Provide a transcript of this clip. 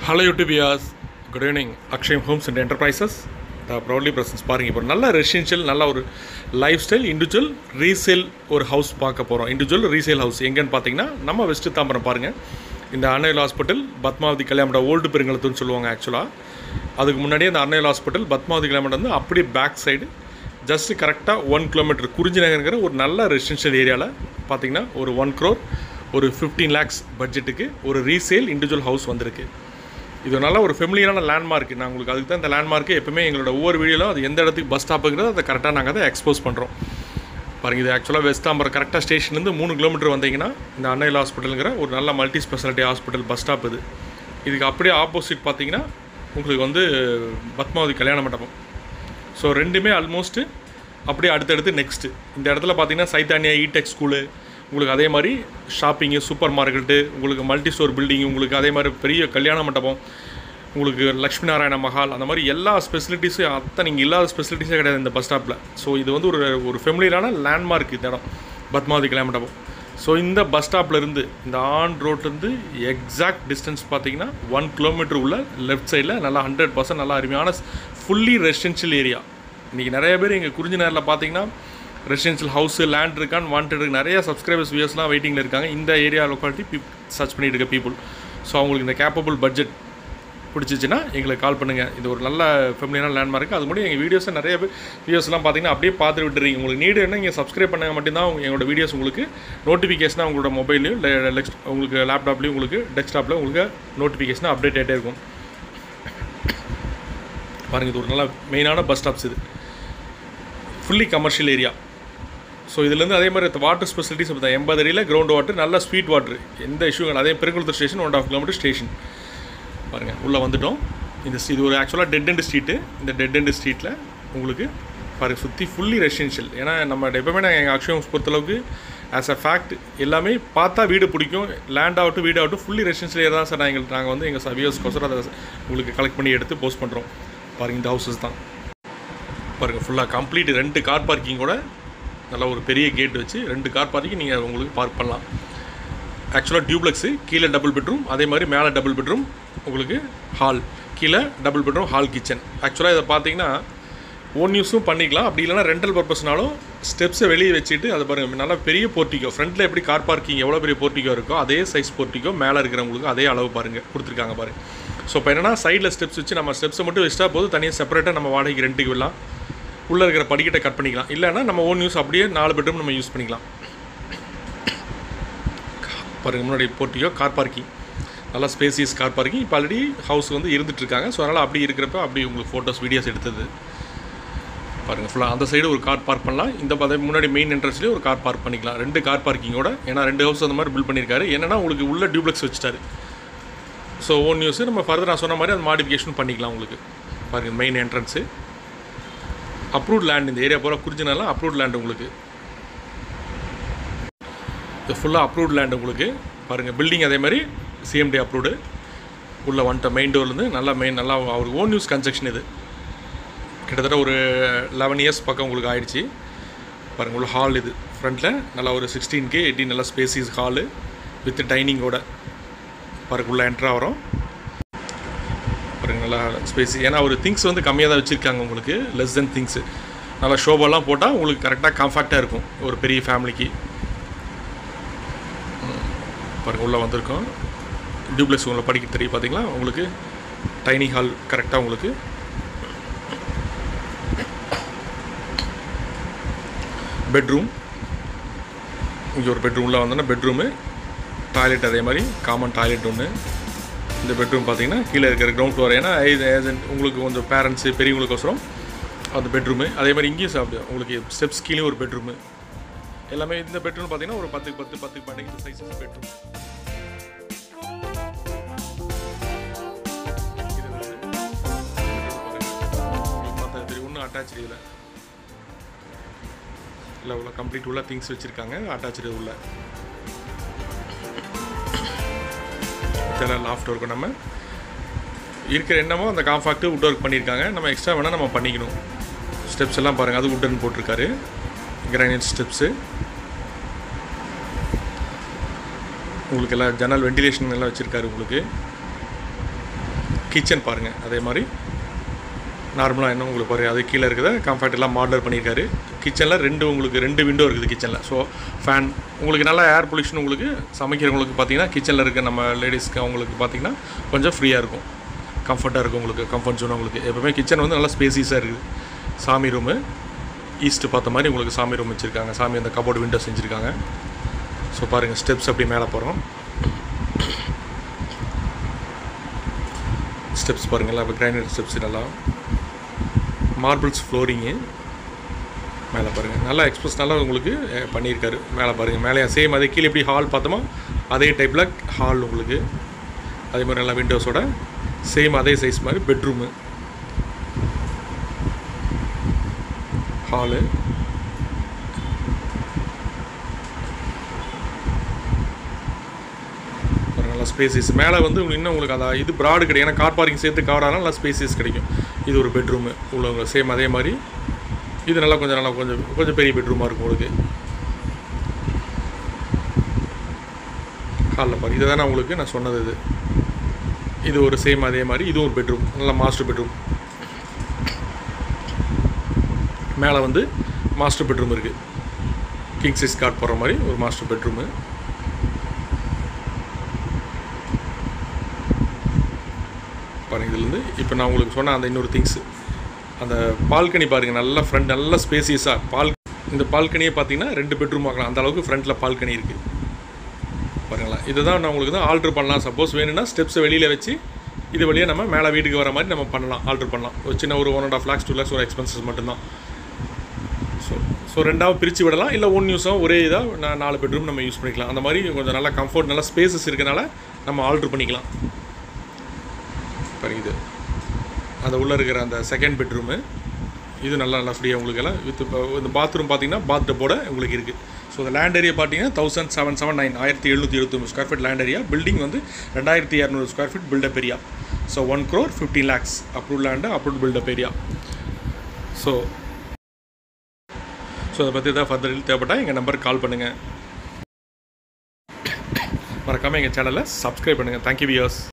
hello YouTubians good evening Akshayam homes and enterprises the proudly presents பாருங்க இப்போ நல்ல residential நல்ல ஒரு லைஃப் ஸ்டைல் இண்டிவிஜுவல் ரீசேல் ஒரு ஹவுஸ் பார்க்க போகிறோம் இண்டிவிஜுவல் ரீசேல் ஹவுஸ் எங்கன்னு பார்த்தீங்கன்னா நம்ம வெஸ்ட் தாம்பரம் பாருங்கள் இந்த அன்னையல் ஹாஸ்பிட்டல் பத்மாவதி கல்யாணம் ஓல்டு பெருங்கலத்துன்னு சொல்லுவாங்க ஆக்சுவலாக அதுக்கு முன்னாடியே அந்த அன்னையல் ஹாஸ்பிட்டல் பத்மாவதி கல்யாணம் வந்து அப்படியே பேக் சைடு ஜஸ்ட் கரெக்டாக ஒன் கிலோமீட்டர் குறிஞ்சி நகருங்கிற ஒரு நல்ல ரெசிடென்ஷியல் ஏரியாவில் பார்த்தீங்கன்னா ஒரு ஒன் க்ரோர் ஒரு ஃபிஃப்டீன் லேக்ஸ் பட்ஜெட்டுக்கு ஒரு ரீசேல் இண்டிவிஜுவல் ஹவுஸ் வந்திருக்கு இது நல்ல ஒரு ஃபெமிலியரான லேண்ட்மார்க் நான் உங்களுக்கு அதுக்கு தான் இந்த லேண்ட்மார்க்கு எப்பவுமே எங்களோட ஒவ்வொரு வீடியோவில் அது எந்த இடத்துக்கு பஸ் ஸ்டாப்புங்கிறது அதை கரெக்டாக நாங்கள் அதை எக்ஸ்போஸ் பண்ணுறோம் பாருங்க இது ஆக்சுவலாக வெஸ்ட் தாம்பரம் கரெக்டாக ஸ்டேஷன்லேருந்து மூணு கிலோமீட்டர் வந்தீங்கன்னா இந்த அன்னையில் ஹாஸ்பிட்டலுங்கிற ஒரு நல்ல multi speciality hospital bus stop இது இதுக்கு அப்படியே ஆப்போசிட் பார்த்தீங்கன்னா உங்களுக்கு வந்து பத்மாவதி கல்யாண மண்டபம் ஸோ ரெண்டுமே ஆல்மோஸ்ட்டு அப்படியே அடுத்தடுத்து நெக்ஸ்ட்டு இந்த இடத்துல பார்த்தீங்கன்னா சைத்தானியா இடெக் ஸ்கூலு உங்களுக்கு அதே மாதிரி ஷாப்பிங்கு சூப்பர் மார்க்கெட்டு உங்களுக்கு மல்டி ஸ்டோர் பில்டிங் உங்களுக்கு அதே மாதிரி பெரிய கல்யாண மண்டபம் உங்களுக்கு லக்ஷ்மி நாராயண மஹால் அந்த மாதிரி எல்லா ஸ்பெசிலிட்டிஸும் அத்தனை இங்கே இல்லாத ஸ்பெசிலிட்டிஸே கிடையாது இந்த பஸ் ஸ்டாப்பில் ஸோ இது வந்து ஒரு ஒரு ஃபெமிலியரான லேண்ட்மார்க் இந்த இடம் பத்மாவதி கல்யாண மண்டபம் ஸோ இந்த பஸ் ஸ்டாப்ல இருந்து இந்த ஆன் ரோட்லேருந்து எக்ஸாக்ட் டிஸ்டன்ஸ் பார்த்தீங்கன்னா ஒன் கிலோமீட்டர் உள்ள லெஃப்ட் சைடில் நல்லா ஹண்ட்ரட் பர்சன்ட் நல்லா அருமையான ஃபுல்லி ரெசிடென்ஷியல் ஏரியா இன்றைக்கி நிறைய பேர் எங்கள் குறிஞ்சி நேரில் பார்த்தீங்கன்னா ரெசிடென்ஷியல் ஹவுஸு லேண்ட் இருக்கான்னு வாண்டட் இருக்கு நிறைய சப்ஸ்கிரைபர்ஸ் வியூஸ்லாம் வெயிட்டிங்கில் இருக்காங்க இந்த ஏரியா லொக்காலிட்டி பீப் சர்ச் பண்ணிட்டு இருக்க பீப்புள் ஸோ அவங்களுக்கு இந்த கேப்பபிள் பட்ஜெட் பிடிச்சிச்சின்னா எங்களுக்கு கால் பண்ணுங்கள் இது ஒரு நல்ல ஃபெமிலியான லேண்ட்மார்க் அது முடியும் எங்கள் வீடியோஸை நிறைய பேர் வீடியோஸ்லாம் பார்த்தீங்கன்னா அப்படியே பார்த்து விட்டுறீங்க உங்களுக்கு நீடு என்ன நீங்கள் சப்ஸ்கிரைப் பண்ணால் மட்டும்தான் உங்க- எங்களோட வீடியோஸ் உங்களுக்கு நோட்டிஃபிகேஷனாக உங்களோட மொபைல்லையும் உங்களுக்கு லேப்டாப்லேயும் உங்களுக்கு டெஸ்க்டாப்பில் உங்களுக்கு நோட்டிஃபிகேஷனாக அப்டேட் ஆகிட்டே இருக்கும் பாருங்கள் இது ஒரு நல்ல மெயினான பஸ் ஸ்டாப்ஸ் இது ஃபுல்லி கமர்ஷியல் ஏரியா ஸோ இதுலேருந்து அதே மாதிரி வாட்டர் ஃபெசிலிட்டிஸ் அப்படி தான் எண்பது அடியில் கிரவுண்ட் வாட்டர் நல்ல ஸ்வீட் வாட்டர் எந்த இஷ்யூ அதே Perungalathur station one half kilometre station பாருங்கள் உள்ளே வந்துட்டோம் இந்த st- இது ஒரு ஆக்சுவலாக டெட் எண்ட் ஸ்ட்ரீட்டு இந்த டெட் எண்ட் ஸ்ட்ரீட்டில் உங்களுக்கு பாருங்க சுற்றி ஃபுல்லி ரெசிடென்ஷியல் ஏன்னா நம்ம எப்பவுமே நாங்கள் எங்கள் அக்ஷயம் பொறுத்தளவுக்கு ஆஸ் அ ஃபேக்ட் எல்லாமே பார்த்தா வீடு பிடிக்கும் லேண்ட் ஆகட்டும் வீடு ஆகட்டும் ஃபுல்லி ரெசிடென்ஷியல் ஏரியா தான் சார் நாங்கள் எங்களுக்கு நாங்கள் வந்து எங்கள் சவியர்ஸ்க்கோசரம் அதை உங்களுக்கு கலெக்ட் பண்ணி எடுத்து போஸ்ட் பண்ணுறோம் பாருங்க இந்த ஹவுசஸ் தான் பாருங்கள் ஃபுல்லாக கம்ப்ளீட் ரெண்டு கார் பார்க்கிங்கோட நல்லா ஒரு பெரிய கேட் வச்சு ரெண்டு கார் பார்க்கிங் நீங்கள் உங்களுக்கு பார்க் பண்ணலாம் ஆக்சுவலாக டியூப்ளெக்ஸு கீழே டபுள் பெட்ரூம் அதே மாதிரி மேலே டபுள் பெட்ரூம் உங்களுக்கு ஹால் கீழே டபுள் பெட்ரூம் ஹால் கிச்சன் ஆக்சுவலாக இதை பார்த்தீங்கன்னா ஓன் யூஸும் பண்ணிக்கலாம் அப்படி இல்லைனா ரெண்டல் பர்பஸ்னாலும் ஸ்டெப்ஸை வெளியே வச்சுட்டு அதை பாருங்கள் நல்லா பெரிய போர்ட்டிக்கோ ஃப்ரண்ட்டில் எப்படி கார் பார்க்கிங் எவ்வளோ பெரிய போர்ட்டிக்கோ இருக்கோ அதே சைஸ் போர்ட்டிக்கோ மேலே இருக்கிறவங்களுக்கு அதே அளவு பாருங்கள் கொடுத்துருக்காங்க பாருங்கள் ஸோ இப்போ என்னன்னா சைடில் ஸ்டெப்ஸ் வச்சு நம்ம ஸ்டெப்ஸை மட்டும் வச்சிட்டா போதும் தனியாக செப்பரேட்டாக நம்ம வாடகைக்கு ரெண்டுக்கு விடலாம் உள்ளே இருக்கிற படிக்கட்டை கட் பண்ணிக்கலாம் இல்லைன்னா நம்ம ஓன் யூஸ் அப்படியே நாலு பெட்ரூம் நம்ம யூஸ் பண்ணிக்கலாம் பாருங்க முன்னாடி போட்டியோ கார் பார்க்கிங் நல்லா ஸ்பேசியஸ் கார் பார்க்கிங் இப்போ ஆல்ரெடி ஹவுஸ் வந்து இருந்துட்டு இருக்காங்க ஸோ அதனால் அப்படி இருக்கிறப்ப அப்படி உங்களுக்கு ஃபோட்டோஸ் வீடியோஸ் எடுத்தது பாருங்கள் ஃபுல்லாக அந்த சைடு ஒரு கார் பார்க் பண்ணலாம் இந்த பத முன்னாடி மெயின் என்ட்ரன்ஸ்லேயே ஒரு கார் பார்க் பண்ணிக்கலாம் ரெண்டு கார் பார்க்கிங்கோட ஏன்னா ரெண்டு ஹவுஸ் அந்த மாதிரி பில்ட் பண்ணியிருக்காரு என்னன்னா உங்களுக்கு உள்ள டியூப்ளெக்ஸ் வச்சுட்டாரு ஸோ ஓன் நியூஸ் நம்ம ஃபர்தர் நான் சொன்ன மாதிரி அந்த மாடிஃபிகேஷன் பண்ணிக்கலாம் உங்களுக்கு பாருங்கள் மெயின் என்ட்ரன்ஸு அப்ரூவ்ட் லேண்ட் இந்த ஏரியா பூரா குறிஞ்சினாலாம் அப்ரூவ்ட் லேண்ட் உங்களுக்கு இது ஃபுல்லாக அப்ரூவ்ட் லேண்ட் உங்களுக்கு பாருங்கள் பில்டிங் அதே மாதிரி சிஎம்டி அப்ரூவ்டு உள்ளே வந்துட்ட மெயின் டோர்லேருந்து நல்லா மெயின் நல்லா அவர் ஓன் யூஸ் கன்ஸ்ட்ரக்ஷன் இது கிட்டத்தட்ட ஒரு லெவன் இயர்ஸ் பக்கம் உங்களுக்கு ஆயிடுச்சு பாருங்கள் உள்ள ஹால் இது ஃப்ரண்ட்டில் நல்லா ஒரு சிக்ஸ்டீன் கே எயிட்டீன் நல்லா ஸ்பேசிஸ் ஹாலு வித் டைனிங்கோட பாருங்க உள்ள என்ட்ரு ஆகிறோம் பாருங்க நல்லா ஸ்பேஸ் ஏன்னா ஒரு திங்ஸ் வந்து கம்மியாக தான் வச்சுருக்காங்க உங்களுக்கு லெஸ் தென் திங்ஸு நல்லா ஷோபெல்லாம் போட்டால் உங்களுக்கு கரெக்டாக கம்ஃபர்ட்டாக இருக்கும் ஒரு பெரிய ஃபேமிலிக்கு பாருங்கள் உள்ளே வந்திருக்கோம் டியூப்ளெக்ஸ் உங்களை படிக்க தெரியும் பார்த்தீங்களா உங்களுக்கு டைனி ஹால் கரெக்டாக உங்களுக்கு பெட்ரூம் இங்கே ஒரு பெட்ரூமில் வந்தோன்னா பெட்ரூமு டாய்லெட் அதே மாதிரி காமன் டாய்லெட் ஒன்று இந்த பெட்ரூம் பார்த்தீங்கன்னா கீழே இருக்கிற கிரவுண்ட் ஃப்ளோர் ஏன்னா இது- இது உங்களுக்கு கொஞ்சம் பேரண்ட்ஸு பெரியவங்களுக்கோசரம் அந்த பெட்ரூமு அதே மாதிரி இங்கேயும் சாப்பிடு உங்களுக்கு ஸ்டெப்ஸ் கீழே ஒரு பெட்ரூமு எல்லாமே இந்த பெட்ரூம் பார்த்தீங்கன்னா ஒரு பத்துக்கு பத்து பத்துக்கு பன்னெண்டு சைஸஸ் பெட்ரூம் ஒன்றும் அட்டாச் இதில் இல்லை உள்ள கம்ப்ளீட் உள்ள திங்ஸ் வச்சுருக்காங்க அட்டாச்சு உள்ள இதெல்லாம் லாஃப்ட் இருக்கும் நம்ம இருக்கிற என்னமோ அந்த காம்ஃபாக்ட்டு வுட் ஒர்க் பண்ணியிருக்காங்க நம்ம எக்ஸ்ட்ரா வேணால் நம்ம பண்ணிக்கணும் ஸ்டெப்ஸ் எல்லாம் பாருங்கள் அது உட்டன் போட்டிருக்காரு கிரானைட் ஸ்டெப்ஸு உங்களுக்கு எல்லாம் ஜன்னல் வென்டிலேஷன் எல்லாம் வச்சுருக்காரு உங்களுக்கு கிச்சன் பாருங்கள் அதே மாதிரி நார்மலாக என்ன உங்களுக்கு பாருங்க அது கீழே இருக்குது கம்ஃபர்ட் எல்லாம் மாடலர் பண்ணியிருக்காரு கிச்சனில் ரெண்டு உங்களுக்கு ரெண்டு விண்டோ இருக்குது கிச்சனில் ஸோ ஃபேன் உங்களுக்கு நல்லா ஏர் பொல்யூஷன் உங்களுக்கு சமைக்கிறவங்களுக்கு பார்த்தீங்கன்னா கிச்சனில் இருக்க நம்ம லேடிஸ்க்கு அவங்களுக்கு பார்த்தீங்கன்னா கொஞ்சம் ஃப்ரீயாக இருக்கும் கம்ஃபர்ட்டாக இருக்கும் உங்களுக்கு கம்ஃபர்ட் ஜோன் உங்களுக்கு எப்பவுமே கிச்சன் வந்து நல்லா ஸ்பேசியஸாக இருக்குது சாமி ரூமு ஈஸ்ட்டு பார்த்த மாதிரி உங்களுக்கு சாமி ரூம் வச்சுருக்காங்க சாமி அந்த கபோர்டு விண்டோ செஞ்சுருக்காங்க ஸோ பாருங்கள் ஸ்டெப்ஸ் அப்படி மேலே போகிறோம் ஸ்டெப்ஸ் பாருங்கள் அப்போ கிரைனைட் ஸ்டெப்ஸ் நல்லா மார்பிள்ஸ் ஃப்ளோரிங்கு மேலே பாருங்கள் நல்லா எக்ஸ்பிரஸ் நல்லா உங்களுக்கு அஹ், பண்ணியிருக்காரு மேலே பாருங்கள் மேலே சேம் அதே கீழே எப்படி ஹால் பார்த்தோமோ அதே டைப்பில் ஹால் உங்களுக்கு அதே மாதிரி நல்லா விண்டோஸோட சேம் அதே சைஸ் மாதிரி பெட்ரூமு ஹாலு பாருங்க, நல்லா ஸ்பேசியஸ் மேலே வந்து உங்களுக்கு இன்னும் உங்களுக்கு அந்த இது ப்ராடு கிடைக்கும் ஏன்னா கார் பார்க்கிங் சேர்த்து கவர் ஆனால் நல்லா ஸ்பேசியஸ் கிடைக்கும் இது ஒரு பெட்ரூமு உள்ள சேம் அதே மாதிரி இது நல்லா கொஞ்சம் நல்லா கொஞ்சம் கொஞ்சம் பெரிய பெட்ரூமாக இருக்கும் உங்களுக்கு ஹாலில் பாரு இதை தானே உங்களுக்கு நான் சொன்னது இது இது ஒரு சேம் அதே மாதிரி இது ஒரு பெட்ரூம் நல்ல மாஸ்டர் பெட்ரூம் மேலே வந்து மாஸ்டர் பெட்ரூம் இருக்குது கிங் சைஸ் கார்ட் போடுற மாதிரி ஒரு மாஸ்டர் பெட்ரூமு பாருங்க இதுலேருந்து இப்போ நான் உங்களுக்கு சொன்ன அந்த இன்னொரு திங்ஸு அந்த பால்கனி பாருங்கள் நல்லா ஃப்ரண்ட் நல்லா ஸ்பேசியஸாக பால் இந்த பால்கனியே பார்த்தீங்கன்னா ரெண்டு பெட்ரூம் ஆகலாம் அந்த அளவுக்கு ஃப்ரண்ட்டில் பால்கனி இருக்குது பாருங்களா இதுதான் நான் உங்களுக்கு தான் ஆல்ட்ரு பண்ணலாம் சப்போஸ் வேணும்னா ஸ்டெப்ஸை வெளியில் வச்சு இது வழியாக நம்ம மேலே வீட்டுக்கு வர மாதிரி நம்ம பண்ணலாம் ஆல்ட்ரு பண்ணலாம் ஒரு சின்ன ஒரு one and half lakhs two lakhs ஒரு எக்ஸ்பென்சஸ் மட்டும்தான் ஸோ ஸோ ரெண்டாவது பிரித்து விடலாம் இல்லை ஒன் யூஸாக ஒரே இதாக நான் நாலு பெட்ரூம் நம்ம யூஸ் பண்ணிக்கலாம் அந்த மாதிரி கொஞ்சம் நல்லா கம்ஃபர்ட் நல்லா ஸ்பேசஸ் இருக்கனால நம்ம ஆல்ட்ரு பண்ணிக்கலாம் பாருங்க இது அது உள்ளே இருக்கிற அந்த செகண்ட் பெட்ரூமு இது நல்லா நல்லா ஃப்ரீயாக உங்களுக்கு எல்லாம் வித் இப்போ இந்த பாத்ரூம் பார்த்தீங்கன்னா பாத் டப்போட உங்களுக்கு இருக்குது ஸோ இந்த லேண்ட் ஏரியா பார்த்தீங்கன்னா தௌசண்ட் செவன் செவன் நைன் ஆயிரத்தி எழுநூற்றி எழுபத்தொம்பது square feet land area building வந்து ரெண்டாயிரத்தி இரநூறு square feet built up area so one crore fifteen lakhs approve land approve built up area so so அதை பற்றி எதாவது ஃபர்தர் தேவைப்பட்டால் எங்கள் நம்பருக்கு கால் பண்ணுங்கள் மறக்காமல் எங்கள் சேனலை சப்ஸ்கிரைப் பண்ணுங்கள் தேங்க்யூ வியர்ஸ்